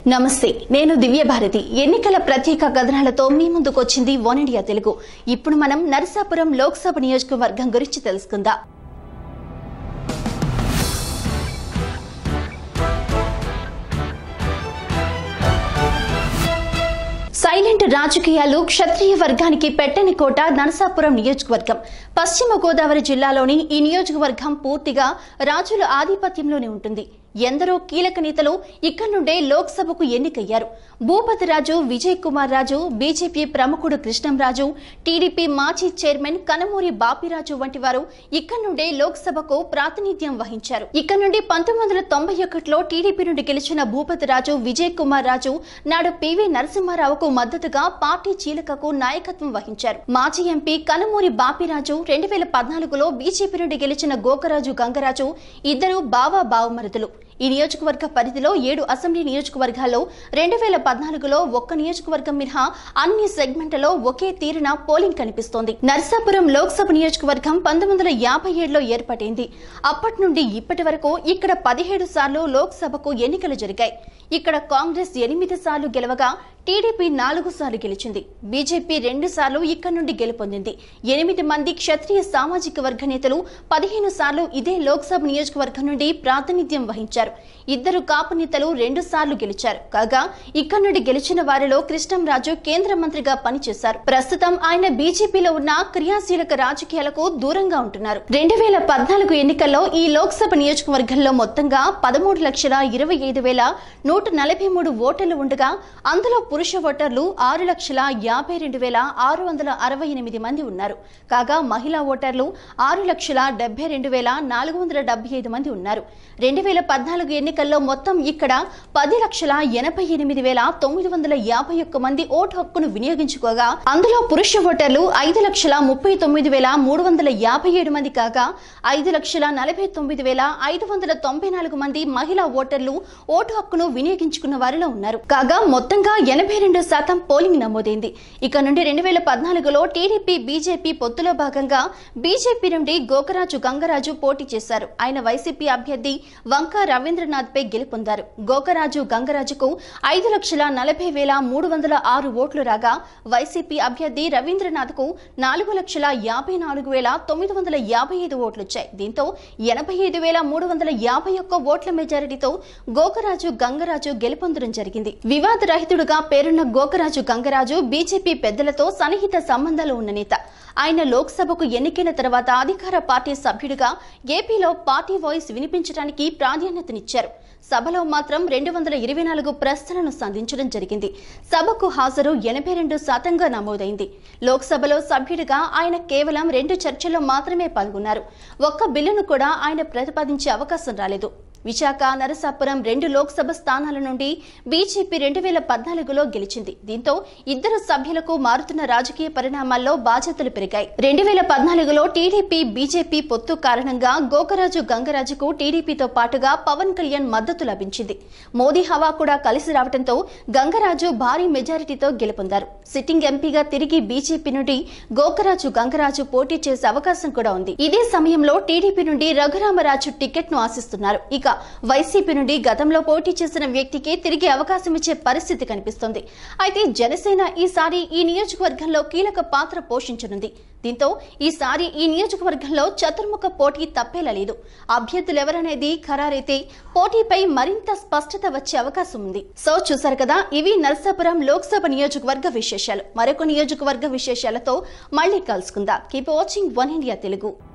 నమస్తే నేను దివ్య భారతి ఎన్నికల ప్రత్యేక కథనాలతో మీ ముందుకు వచ్చింది వన్ ఇండియా తెలుగు ఇప్పుడు మనం నరసాపురం లోక్సభ నియోజకవర్గం గురించి తెలుసుకుందాం సైలెంట్ రాజకీయాలు క్షత్రియ వర్గానికి పెట్టని కోట నరసాపురం నియోజకవర్గం పశ్చిమ గోదావరి జిల్లాలోని ఈ నియోజకవర్గం పూర్తిగా రాజుల ఆధిపత్యంలోనే ఉంటుంది ఎందరో కీలక నేతలు ఇక్కడి నుండే లోక్సభకు ఎన్నికయ్యారు భూపతి రాజు విజయ్ కుమార్ రాజు బీజేపీ ప్రముఖుడు కృష్ణంరాజు టీడీపీ మాజీ చైర్మన్ కనమూరి బాపిరాజు వంటి వారు ఇక్కడి నుండే లోక్సభకు ప్రాతినిధ్యం వహించారు ఇక్కడ నుండి పంతొమ్మిది వందల తొంభై ఒకటిలో టీడీపీ నుండి గెలిచిన భూపతి రాజు విజయ్ కుమార్ రాజు నాడు పివి నరసింహారావుకు మద్దతుగా పార్టీ చీలకకు నాయకత్వం వహించారు మాజీ ఎంపీ కనమూరి బాపిరాజు రెండు వేల పద్నాలుగులో బీజేపీ నుండి గెలిచిన గోకరాజు గంగరాజు ఇద్దరు బావా బావమరుదులు ఈ నియోజకవర్గ పరిధిలో ఏడు అసెంబ్లీ నియోజకవర్గాల్లో రెండు వేల పద్నాలుగులో ఒక్క నియోజకవర్గం మినహా అన్ని సెగ్మెంట్లలో ఒకే తీరున పోలింగ్ కనిపిస్తోంది నర్సాపురం లోక్సభ నియోజకవర్గం పంతొమ్మిది వందల యాభై ఏడులో ఏర్పడింది అప్పటి నుండి ఇప్పటి వరకు ఇక్కడ పదిహేడు సార్లు లోక్సభకు ఎన్నికలు జరిగాయి ఇక్కడ కాంగ్రెస్ ఎనిమిది సార్లు గెలవగా టీడీపీ నాలుగు సార్లు గెలిచింది బీజేపీ రెండు సార్లు ఇక్కడ నుండి గెలుపొందింది ఎనిమిది మంది క్షత్రియ సామాజిక వర్గ నేతలు పదిహేను సార్లు ఇదే లోక్సభ నియోజకవర్గం నుండి ప్రాతినిధ్యం వహించారు ఇద్దరు కాపు నేతలు రెండు సార్లు గెలిచారు కాగా ఇక్కడ నుండి గెలిచిన వారిలో కృష్ణంరాజు కేంద్ర మంత్రిగా పనిచేశారు ప్రస్తుతం ఆయన బీజేపీలో ఉన్న క్రియాశీలక రాజకీయాలకు దూరంగా ఉంటున్నారు రెండు వేల పద్నాలుగు ఎన్నికల్లో ఈ లోక్సభ నియోజకవర్గంలో మొత్తంగా పదమూడు లక్షల ఇరవై ఐదు వేల నూట నలభై మూడు ఓటర్లు ఉండగా అందులో పురుష ఓటర్లు ఆరు లక్షల యాభై రెండు వేల ఆరు వందల అరవై ఎనిమిది మంది ఉన్నారు కాగా మహిళా ఓటర్లు ఆరు లక్షల డెబ్బై రెండు వేల నాలుగు వందల డెబ్బై ఐదు మంది ఉన్నారు రెండు వేల పద్నాలుగు ఎన్నికల్లో మొత్తం ఇక్కడ పది లక్షల ఎనభై ఎనిమిది వేల తొమ్మిది వందల యాభై ఒక్క మంది ఓటు హక్కును వినియోగించుకోగా అందులో పురుష ఓటర్లు ఐదు లక్షల ముప్పై తొమ్మిది వేల మూడు వందల యాభై ఏడు మంది కాగా ఐదు లక్షల నలభై తొమ్మిది వేల ఐదు వందల తొంభై నాలుగు మంది మహిళా ఓటర్లు ఓటు హక్కును వినియోగించుకున్న వారిలో ఉన్నారు కాగా మొత్తంగా ఎనభై రెండు శాతం పోలింగ్ నమోదైంది ఇక నుండి రెండు వేల పద్నాలుగులో టీడీపీ బీజేపీ పొత్తులో భాగంగా బీజేపీ నుండి గోకరాజు గంగరాజు పోటీ చేశారు ఆయన వైసీపీ అభ్యర్థి వంక రవీంద్రనాథ్ పై గెలుపొందారు గోకరాజు గంగరాజుకు ఐదు లక్షల నలభై వేల మూడు వందల ఆరు ఓట్లు రాగా వైసీపీ అభ్యర్థి రవీంద్రనాథ్ కు నాలుగు లక్షల యాభై నాలుగు వేల తొమ్మిది వందల యాభై ఐదు ఓట్లు వచ్చాయి దీంతో ఎనభై ఐదు వేల మూడు వందల యాభై ఒక్క ఓట్ల మెజారిటీతో గోకరాజు గంగరాజు గెలుపొందడం జరిగింది వివాద రహితుడుగా పేరున్న గోకరాజు గంగరాజు బీజేపీ పెద్దలతో సన్నిహిత సంబంధాలు ఉన్న నేత ఆయన లోక్సభకు ఎన్నికైన తర్వాత అధికార పార్టీ సభ్యుడిగా ఏపీలో పార్టీ వాయిస్ వినిపించడానికి ప్రాధాన్యతనిచ్చారు సభలో మాత్రం రెండు వందల ఇరవై నాలుగు ప్రశ్నలను సంధించడం జరిగింది సభకు హాజరు ఎనభై రెండు శాతంగా నమోదైంది లోక్సభలో సభ్యుడిగా ఆయన కేవలం రెండు చర్చల్లో మాత్రమే పాల్గొన్నారు ఒక్క బిల్లును కూడా ఆయన ప్రతిపాదించే అవకాశం రాలేదు విశాఖ నరసాపురం రెండు లోక్సభ స్థానాల నుండి బీజేపీ రెండు వేల పద్నాలుగులో గెలిచింది దీంతో ఇద్దరు సభ్యులకు మారుతున్న రాజకీయ పరిణామాల్లో బాధ్యతలు పెరిగాయి రెండు వేల పద్నాలుగులో టీడీపీ బీజేపీ పొత్తు కారణంగా గోకరాజు గంగరాజుకు టీడీపీతో పాటుగా పవన్ కళ్యాణ్ మద్దతు లభించింది మోదీ హవా కూడా కలిసి రావడంతో గంగరాజు భారీ మెజారిటీతో గెలుపొందారు సిట్టింగ్ ఎంపీగా తిరిగి బీజేపీ నుండి గోకరాజు గంగరాజు పోటీ చేసే అవకాశం కూడా ఉంది ఇదే సమయంలో టీడీపీ నుండి రఘురామరాజు టికెట్ ను ఆశిస్తున్నారు ఇక వైసీపీ నుండి గతంలో పోటీ చేసిన వ్యక్తికి తిరిగి అవకాశం ఇచ్చే పరిస్థితి కనిపిస్తోంది అయితే జనసేన ఈసారి ఈ నియోజకవర్గంలో కీలక పాత్ర పోషించనుంది దీంతో ఈసారి ఈ నియోజకవర్గంలో చతుర్ముఖ పోటీ తప్పేలా లేదు అభ్యర్థులు ఎవరనేది ఖరారైతే పోటీపై మరింత స్పష్టత వచ్చే అవకాశం ఉంది సో చూసారు కదా ఇవి నరసాపురం లోక్సభ నియోజకవర్గ విశేషాలు మరొక నియోజకవర్గ విశేషాలతో మళ్ళీ కలుసుకుందాం keep watching one India Telugu